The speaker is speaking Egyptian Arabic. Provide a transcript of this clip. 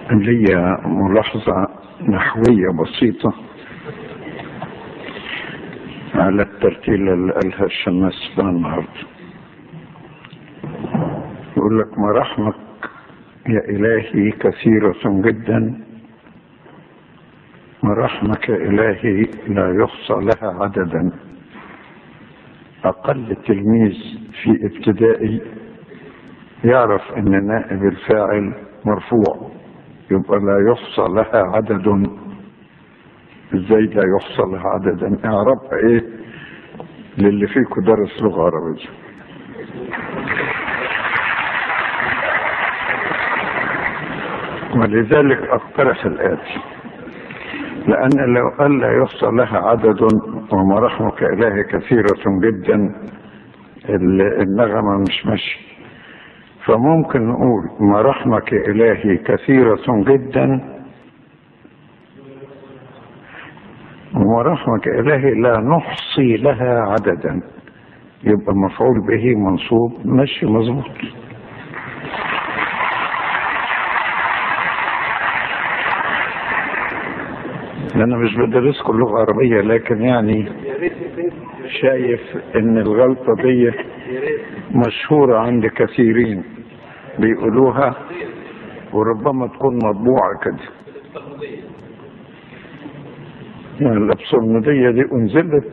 لي ملاحظة نحوية بسيطة على الترتيل اللي قالها الشماس ده النهارده يقول لك مراحمك يا إلهي كثيرة جدا مراحمك يا إلهي لا يحصى لها عددا أقل تلميذ في ابتدائي يعرف أن نائب الفاعل مرفوع يبقى لا يحصى لها عدد ازاي لا يحصى لها عددا اعربها ايه للي فيكم درس لغه عربيه ولذلك اقترح الاتي لان لو قال لا يحصى لها عدد ومراحمك الهي كثيره جدا النغمه مش ماشيه فممكن نقول مراحمك إلهي كثيرة جدا ومراحمك إلهي لا نحصي لها عددا يبقى مفعول به منصوب ماشي مظبوط أنا مش بدرسكم اللغة العربية لكن يعني شايف إن الغلطة دي مشهورة عند كثيرين بيقولوها وربما تكون مطبوعة كده يعني الأبصرمدية دي أنزلت